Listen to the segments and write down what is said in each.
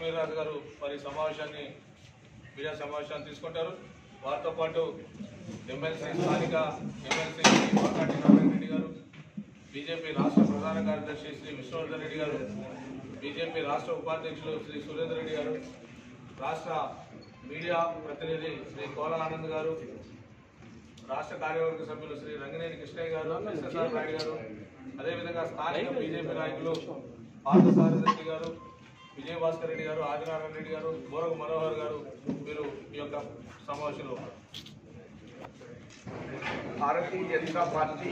వీర్రాజు గారు మరి సమావేశాన్ని మీడియా సమావేశాన్ని తీసుకుంటారు వారితో పాటు ఎమ్మెల్సీ స్థానిక ఎమ్మెల్సీ వాకాటి నారాయణ రెడ్డి గారు బీజేపీ రాష్ట్ర ప్రధాన కార్యదర్శి శ్రీ విష్ణువర్ధన్ రెడ్డి గారు బీజేపీ రాష్ట్ర ఉపాధ్యక్షులు శ్రీ సురేందర్ రెడ్డి గారు రాష్ట్ర మీడియా ప్రతినిధి శ్రీ కోల ఆనంద్ గారు రాష్ట్ర కార్యవర్గ సభ్యులు శ్రీ రంగనేని కృష్ణయ్య గారు ఎస్ఎస్ఆర్ నాయుడు గారు అదేవిధంగా స్థానిక బీజేపీ నాయకులు పార్థసారథి రెడ్డి గారు విజయభాస్కర్ రెడ్డి గారు ఆదినారాయణ రెడ్డి గారు గోరగ మనోహర్ గారు మీరు ఈ యొక్క సమావేశంలో ఉన్నారు భారతీయ జనతా పార్టీ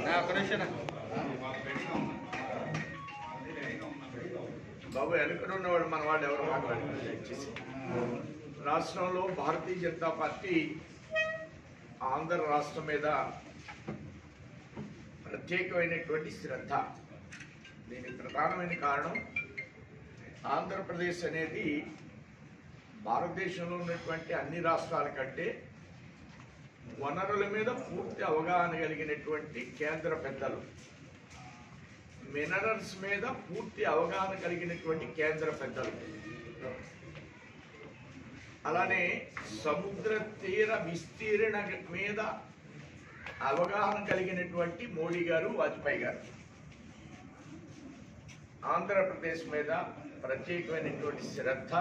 బాబు వెనుకడు ఉన్నవాడు మన వాళ్ళు ఎవరు మాట్లాడారు దయచేసి రాష్ట్రంలో భారతీయ జనతా పార్టీ ఆంధ్ర రాష్ట్రం మీద ప్రత్యేకమైనటువంటి శ్రద్ధ దీనికి ప్రధానమైన కారణం ఆంధ్రప్రదేశ్ అనేది భారతదేశంలో ఉన్నటువంటి అన్ని రాష్ట్రాల కంటే వనరుల మీద పూర్తి అవగాహన కలిగినటువంటి కేంద్ర పెద్దలు మినరల్స్ మీద పూర్తి అవగాహన కలిగినటువంటి కేంద్ర పెద్దలు అలానే సముద్ర తీర విస్తీర్ణ మీద అవగాహన కలిగినటువంటి మోడీ గారు వాజ్పేయి గారు ఆంధ్రప్రదేశ్ మీద ప్రత్యేకమైనటువంటి శ్రద్ధ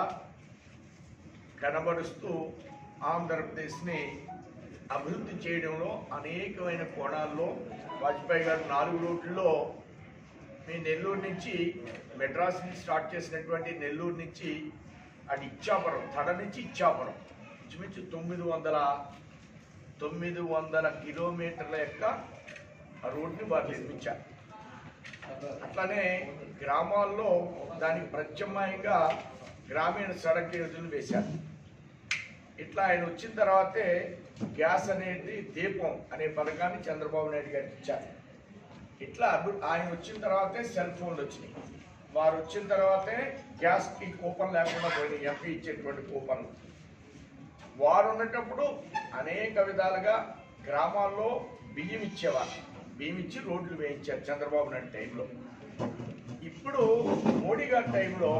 కనబరుస్తూ ఆంధ్రప్రదేశ్ని అభివృద్ధి చేయడంలో అనేకమైన కోణాల్లో వాజ్పేయి గారు నాలుగు రోడ్లలో మీ నెల్లూరు నుంచి మెడ్రాస్ నుంచి స్టార్ట్ చేసినటువంటి నెల్లూరు నుంచి అటు ఇచ్చాపురం తడ నుంచి ఇచ్చాపురం ఇంచుమించు తొమ్మిది వందల తొమ్మిది వందల కిలోమీటర్ల యొక్క ఆ రోడ్ని వారు నిర్మించారు అట్లానే గ్రామాల్లో దానికి ప్రత్యామ్నాయంగా గ్రామీణ సడక్ యోజనలు వేశారు ఇట్లా ఆయన వచ్చిన తర్వాతే గ్యాస్ అనేది దీపం అనే పథకాన్ని చంద్రబాబు నాయుడు గారికి ఇచ్చారు ఇట్లా అభి- ఆయన వచ్చిన తర్వాతే సెల్ ఫోన్లు వచ్చినాయి వారు వచ్చిన తర్వాతే గ్యాస్కి కూపన్ లేకుండా పోయినాయి ఎంపీ ఇచ్చేటువంటి కూపన్లు వారు ఉన్నటప్పుడు అనేక విధాలుగా గ్రామాల్లో బియ్యం ఇచ్చేవారు బియ్యం ఇచ్చి రోడ్లు వేయించారు చంద్రబాబు నాయుడు టైంలో ఇప్పుడు మోడీ గారి టైంలో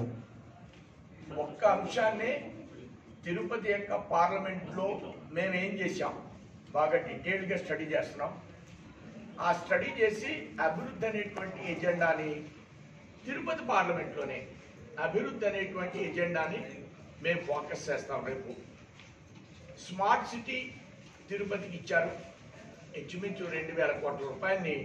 ఒక్క అంశాన్ని తిరుపతి యొక్క పార్లమెంట్లో మేము ఏం చేశాం బాగా డీటెయిల్గా స్టడీ చేస్తున్నాం ఆ స్టడీ చేసి అభివృద్ధి అనేటువంటి ఎజెండాని తిరుపతి పార్లమెంట్లోనే అభివృద్ధి అనేటువంటి ఎజెండాని మేము ఫోకస్ చేస్తాం రేపు స్మార్ట్ సిటీ తిరుపతికి ఇచ్చారు ఇంచుమించు రెండు వేల కోట్ల రూపాయలని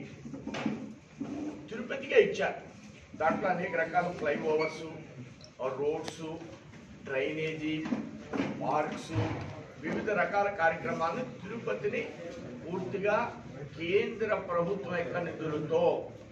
తిరుపతికే ఇచ్చారు దాంట్లో అనేక రకాల ఫ్లైఓవర్స్ రోడ్స్ డ్రైనేజీ పార్క్స్ వివిధ రకాల కార్యక్రమాలను తిరుపతిని పూర్తిగా కేంద్ర ప్రభుత్వం యొక్క నిధులతో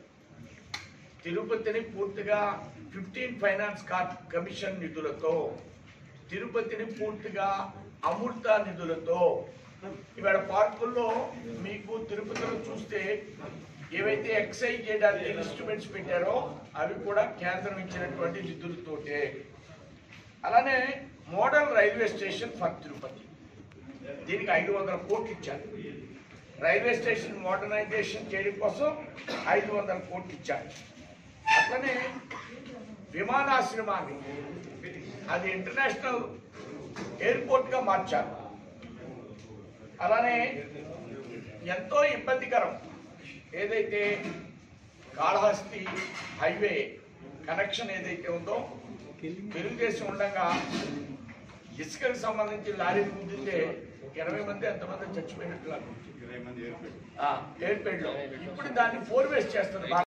తిరుపతిని పూర్తిగా ఫిఫ్టీన్ ఫైనాన్స్ కార్ కమిషన్ నిధులతో తిరుపతిని పూర్తిగా అమృత నిధులతో ఇవాళ పార్కుల్లో మీకు తిరుపతిలో చూస్తే ఏవైతే ఎక్సైజ్ చేయడానికి ఇన్స్ట్రుమెంట్స్ పెట్టారో అవి కూడా కేంద్రం ఇచ్చినటువంటి నిధులతోటే అలానే model railway station for Tirupati దీనికి ఐదు వందల కోట్లు ఇచ్చారు రైల్వే స్టేషన్ మోడర్నైజేషన్ చేయడం కోసం ఐదు వందల కోట్లు ఇచ్చారు అట్లనే విమానాశ్రమాన్ని అది ఇంటర్నేషనల్ ఎయిర్పోర్ట్గా మార్చారు అలానే ఎంతో ఇబ్బందికరం ఏదైతే కాళహస్తి హైవే కనెక్షన్ ఏదైతే ఉందో తెలుగుదేశం ఉండగా ఇసుకకు సంబంధించి లారీ గుద్దితే ఇరవై మంది ఎంతమంది చచ్చిపోయినట్లు నాకు గుర్తు. ఆ, ఎయిర్పేట్లో ఇప్పుడు దాన్ని ఫోర్ వేస్ చేస్తున్నారు